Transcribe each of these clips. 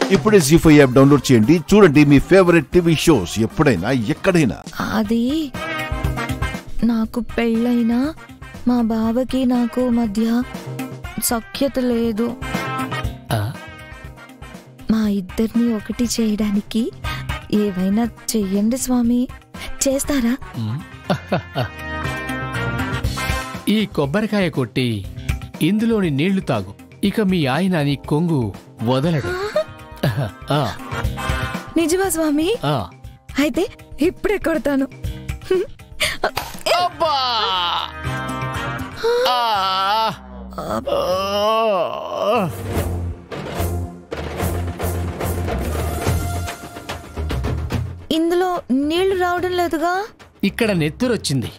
ఇప్పుడే G five app download చేయండి చూడండి మీ ఫేవరెట్ టీవీ షోస్ ఎప్పుడైనా ఎక్కడైనా అది నాకు పెళ్ళైనా మా బావకి నాకు మధ్య సఖ్యత లేదు ఆ, మా ఇద్దరిని ఒకటి చేయడానికి ఏవైనా చెయ్యండి స్వామి చేస్తారా మ్. ఈ కొబ్బరికాయ కొట్టి ఇందులోని నీళ్లు తాగు ఇక మీ ఆయన నీ కొంగు వదలడు ఆ, నిజమా స్వామి ఆ. అయితే ఇప్పుడే కొడతాను అబ్బా! ఆ! ఆ! ఇందులో నీళ్లు రావడం లేదుగా ఇక్కడ నెత్తురొచ్చింది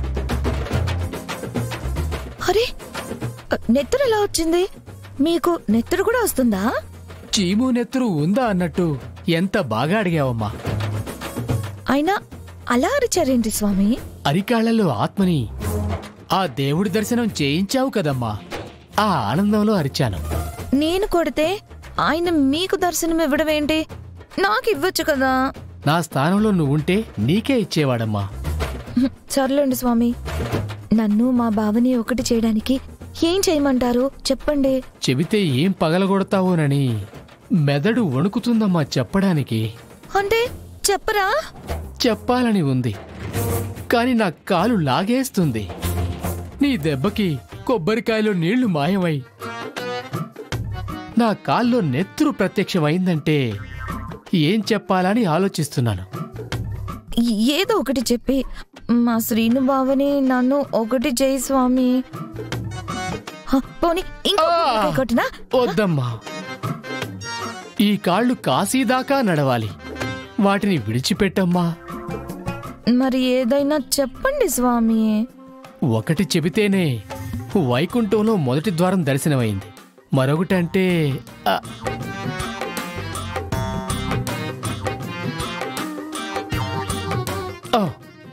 అరే నెత్తురు ఎలా వచ్చింది మీకు నెత్తురు కూడా వస్తుందా చీము నెత్తురు ఉందా అన్నట్టు ఎంత బాగా అడిగావమ్మా అయినా అలా అరిచారేంటి స్వామి అరికాళ్లలో ఆత్మని ఆ దేవుడి దర్శనం చేయించావు కదమ్మా ఆ ఆనందంలో అరిచాను నేను కొడితే ఆయన మీకు దర్శనం ఇవ్వడం ఏంటి నాకు ఇవ్వచ్చు కదా నా స్థానంలో నువ్వుంటే నీకే ఇచ్చేవాడమ్మా హ్మ్, సర్లేండి స్వామి నన్ను మా బావని ఒకటి చేయడానికి ఏం చేయమంటారు చెప్పండి చెబితే ఏం పగలగొడతావోనని మెదడు వణుకుతుందమ్మా చెప్పడానికి అంటే చెప్పరా చెప్పాలని ఉంది కాని నా కాలు లాగేస్తుంది నీ దెబ్బకి కొబ్బరికాయలో నీళ్లు మాయమై నా కాల్లో నెత్తురు ప్రత్యక్షమైందంటే ఏం చెప్పాలని ఆలోచిస్తున్నాను ఏదో ఒకటి చెప్పి మా శ్రీను బావని నన్ను ఒకటి చేయి స్వామి హ, పోనీ ఇంకో ఆ! కొబ్బరికాయ కొట్టినా వద్దమ్మా ఈ కాళ్ళు కాశీదాకా నడవాలి వాటిని విడిచిపెట్టమ్మా మరి ఏదైనా చెప్పండి స్వామి ఒకటి చెబితేనే వైకుంఠంలో మొదటి ద్వారం దర్శనమైంది మరొకటంటే ఆ, ఆ.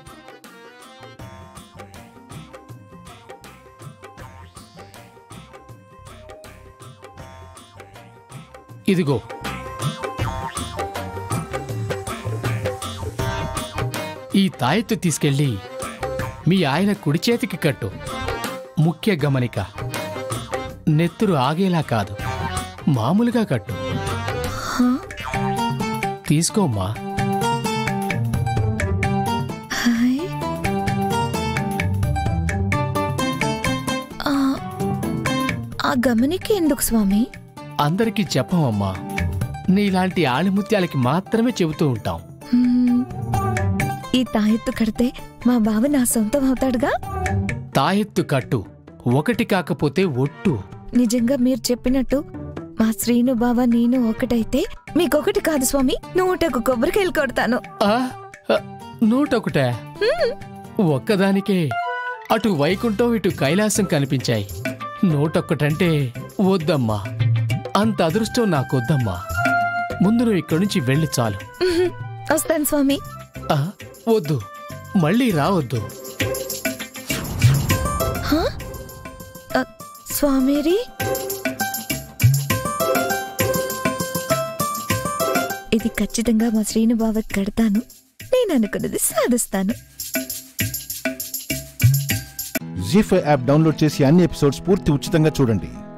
ఇదిగో ఈ తాయెత్తు తీసుకెళ్ళి మీ ఆయన కుడి చేతికి కట్టు ముఖ్య గమనిక నెత్తురు ఆగేలా కాదు మామూలుగా కట్టు హ? తీసుకోమ్మా హాయ్ ఆ, ఆ గమనికి ఎందుకు స్వామి అందరికీ చెప్పమమ్మా నీలాంటి ఆణిముత్యాలకి మాత్రమే చెబుతూ ఉంటాం హ్మ్, ఈ తాయెత్తు కడితే మా బావ నా సొంతం అవుతాడుగా తాయెత్తు కట్టు ఒకటి కాకపోతే ఒట్టు నిజంగా మీరు చెప్పినట్టు మా శ్రీను బావ నేను ఒకటైతే మీకొకటి కాదు స్వామి నూటకు కొబ్బరికాయలు కొడతాను ఆ, ఆ, నూటొకటే ఒక్కదానికే అటు వైకుంఠం ఇటు కైలాసం కనిపించాయి నూటొక్కటంటే వద్దమ్మా అంత అదృష్టం నాకొద్దమ్మా ముందు నువ్వు ఇక్కడి నుంచి వెళ్ళి చాలు ఉహుం, వస్తాను స్వామి ఆ, వద్దు మళ్ళీ రావద్దు హ? అ, స్వామిరి ఇది ఖచ్చితంగా మా శ్రీను బావకి కడతాను నేను అనుకున్నది సాధిస్తాను జీ ఫైవ్ యాప్ డౌన్లోడ్ చేసి అన్ని ఎపిసోడ్స్ పూర్తి ఉచితంగా చూడండి